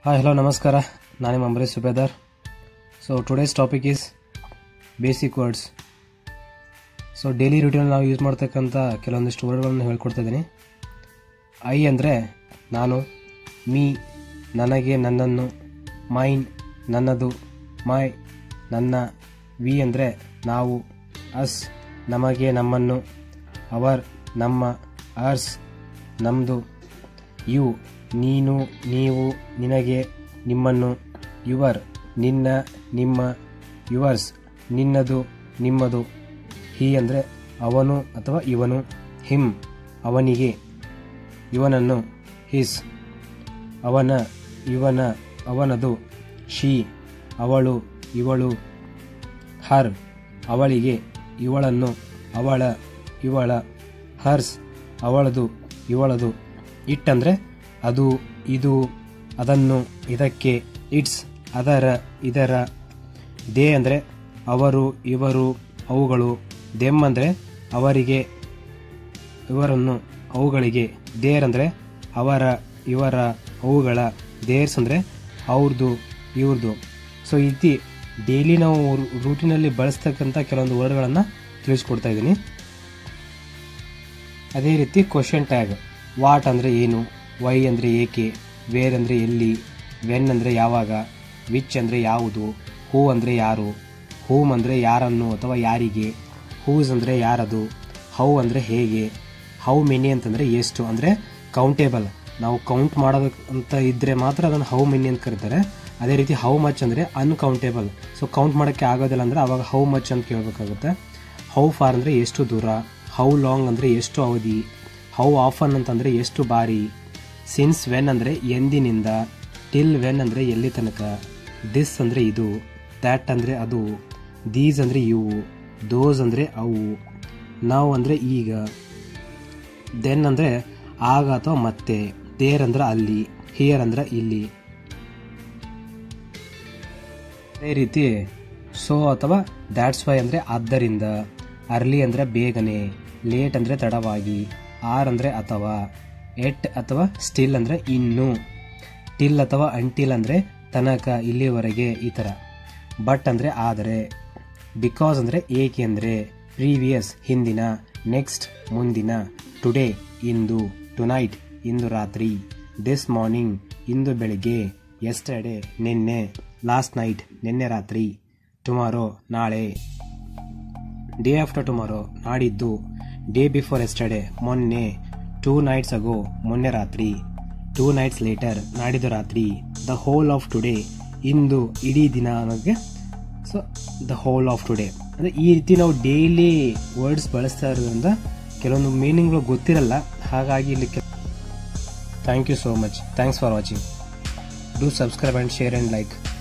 hi hello ನಮಸ್ಕಾರ ನಾನು ನಿಮ್ಮ Ambareesh Subedar so today's topic is basic words so daily ರೂಟೀನಲ್ಲಿ ನಾವು ಯೂಸ್ ಮಾಡ್ತಕ್ಕಂಥ ಕೆಲವೊಂದಿಷ್ಟು ವರ್ಡ್ಗಳನ್ನು ಹೇಳ್ಕೊಡ್ತಾ ಇದ್ದೀನಿ ಐ ಅಂದರೆ ನಾನು ಮೀ ನನಗೆ ನನ್ನನ್ನು ಮೈನ್ ನನ್ನದು ಮೈ ನನ್ನ ವಿ ಅಂದರೆ ನಾವು ಅಸ್ ನಮಗೆ ನಮ್ಮನ್ನು ಅವರ್ ನಮ್ಮ ಅರ್ಸ್ ನಮ್ಮದು ಯು ನೀನು ನೀವು ನಿನಗೆ ನಿಮ್ಮನ್ನು ಯುವರ್ ನಿನ್ನ ನಿಮ್ಮ ಯುವರ್ಸ್ ನಿನ್ನದು ನಿಮ್ಮದು ಹಿ ಅಂದರೆ ಅವನು ಅಥವಾ ಇವನು ಹಿಮ್ ಅವನಿಗೆ ಇವನನ್ನು ಹಿಸ್ ಅವನ ಇವನ ಅವನದು ಶಿ ಅವಳು ಇವಳು ಹರ್ ಅವಳಿಗೆ ಇವಳನ್ನು ಅವಳ ಇವಳ ಹರ್ಸ್ ಅವಳದು ಇವಳದು ಇಟ್ ಅಂದರೆ ಅದು ಇದು ಅದನ್ನು ಇದಕ್ಕೆ ಇಟ್ಸ್ ಅದರ ಇದರ ದೇ ಅಂದರೆ ಅವರು ಇವರು ಅವುಗಳು ದೆಮ್ ಅಂದರೆ ಅವರಿಗೆ ಇವರನ್ನು ಅವುಗಳಿಗೆ ದೇರ್ ಅಂದರೆ ಅವರ ಇವರ ಅವುಗಳ ದೇರ್ಸ್ ಅಂದರೆ ಅವ್ರದ್ದು ಇವ್ರದ್ದು ಸೊ ಇತಿ ಡೈಲಿ ನಾವು ರೂಟಿನಲ್ಲಿ ಬಳಸ್ತಕ್ಕಂಥ ಕೆಲವೊಂದು ವರ್ಡ್ಗಳನ್ನು ತಿಳಿಸ್ಕೊಡ್ತಾ ಇದ್ದೀನಿ ಅದೇ ರೀತಿ ಕ್ವಶನ್ ಟ್ಯಾಗ್ ವಾಟ್ ಅಂದರೆ ಏನು ವೈ ಅಂದರೆ ಏಕೆ ವೇರ್ ಅಂದರೆ ಎಲ್ಲಿ ವೆನ್ ಅಂದರೆ ಯಾವಾಗ ವಿಚ್ ಅಂದರೆ ಯಾವುದು ಹೂ ಅಂದರೆ ಯಾರು ಹೂಮ್ ಅಂದರೆ ಯಾರನ್ನು ಅಥವಾ ಯಾರಿಗೆ ಹೂಸ್ ಅಂದರೆ ಯಾರದು ಹೌ ಅಂದರೆ ಹೇಗೆ ಹೌ ಮೆನಿ ಅಂತಂದರೆ ಎಷ್ಟು ಅಂದರೆ ಕೌಂಟೇಬಲ್ ನಾವು ಕೌಂಟ್ ಮಾಡೋದಕ್ಕೆ ಅಂತ ಇದ್ದರೆ ಮಾತ್ರ ಅದನ್ನು ಹೌ ಮೆನಿ ಅಂತ ಕರೀತಾರೆ ಅದೇ ರೀತಿ ಹೌ ಮಚ್ ಅಂದರೆ ಅನ್ಕೌಂಟೇಬಲ್ ಸೊ ಕೌಂಟ್ ಮಾಡೋಕ್ಕೆ ಆಗೋದಿಲ್ಲ ಅಂದರೆ ಅವಾಗ ಹೌ ಮಚ್ ಅಂತ ಕೇಳಬೇಕಾಗುತ್ತೆ ಹೌ ಫಾರ್ ಅಂದರೆ ಎಷ್ಟು ದೂರ ಹೌ ಲಾಂಗ್ ಅಂದರೆ ಎಷ್ಟು ಅವಧಿ ಹೌ ಆಫನ್ ಅಂತಂದರೆ ಎಷ್ಟು ಬಾರಿ ಸಿನ್ಸ್ ವೆನ್ ಅಂದರೆ ಎಂದಿನಿಂದ ಟಿಲ್ ವೆನ್ ಅಂದರೆ ಎಲ್ಲಿ ತನಕ ದಿಸ್ ಅಂದರೆ ಇದು ದ್ಯಾಟ್ ಅಂದರೆ ಅದು ದೀಸ್ ಅಂದರೆ ಇವು ದೋಸ್ ಅಂದರೆ ಅವು ನಾವು ಅಂದರೆ ಈಗ ದೆನ್ ಅಂದರೆ ಆಗ ಅಥವಾ ಮತ್ತೆ ದೇರ್ ಅಂದ್ರೆ ಅಲ್ಲಿ ಹಿಯರ್ ಅಂದ್ರೆ ಇಲ್ಲಿ ಅದೇ ರೀತಿ ಸೊ ಅಥವಾ ದ್ಯಾಟ್ಸ್ ವೈ ಅಂದರೆ ಆದ್ದರಿಂದ ಅರ್ಲಿ ಅಂದರೆ ಬೇಗನೆ ಲೇಟ್ ಅಂದರೆ ತಡವಾಗಿ ಆರ್ ಅಂದರೆ ಅಥವಾ ಎಟ್ ಅಥವಾ ಸ್ಟಿಲ್ ಅಂದರೆ ಇನ್ನು ಟಿಲ್ ಅಥವಾ ಅಂಟಿಲ್ ಅಂದರೆ ತನಕ ಇಲ್ಲಿವರೆಗೆ ಈ ಥರ ಬಟ್ ಅಂದರೆ ಆದರೆ ಬಿಕಾಸ್ ಅಂದರೆ ಏಕೆ ಅಂದರೆ ಪ್ರೀವಿಯಸ್ ಹಿಂದಿನ ನೆಕ್ಸ್ಟ್ ಮುಂದಿನ ಟುಡೇ ಇಂದು ಟುನೈಟ್ ಇಂದು ರಾತ್ರಿ ದಿಸ್ ಮಾರ್ನಿಂಗ್ ಇಂದು ಬೆಳಿಗ್ಗೆ ಎಸ್ಟರ್ಡೇ ನಿನ್ನೆ ಲಾಸ್ಟ್ ನೈಟ್ ನಿನ್ನೆ ರಾತ್ರಿ ಟುಮಾರೋ ನಾಳೆ ಡೇ ಆಫ್ಟರ್ ಟುಮಾರೋ ನಾಡಿದ್ದು ಡೇ ಬಿಫೋರ್ ಎಸ್ಟರ್ಡೇ ಮೊನ್ನೆ ಟೂ ನೈಟ್ಸ್ ಅಗೋ ಮೊನ್ನೆ ರಾತ್ರಿ ಟೂ ನೈಟ್ಸ್ ಲೇಟರ್ ನಾಡಿದ್ದು ರಾತ್ರಿ ದ ಹೋಲ್ ಆಫ್ ಟುಡೇ ಇಂದು ಇಡೀ ದಿನ ಅನ್ನೋಕ್ಕೆ so the whole of today ಅಂದರೆ ಈ ರೀತಿ ನಾವು ಡೈಲಿ ವರ್ಡ್ಸ್ ಬಳಸ್ತಾ ಇರೋದ್ರಿಂದ ಕೆಲವೊಂದು ಮೀನಿಂಗ್ಗಳು ಗೊತ್ತಿರಲ್ಲ ಹಾಗಾಗಿ ಇಲ್ಲಿ thank you so much thanks for watching do subscribe and share and like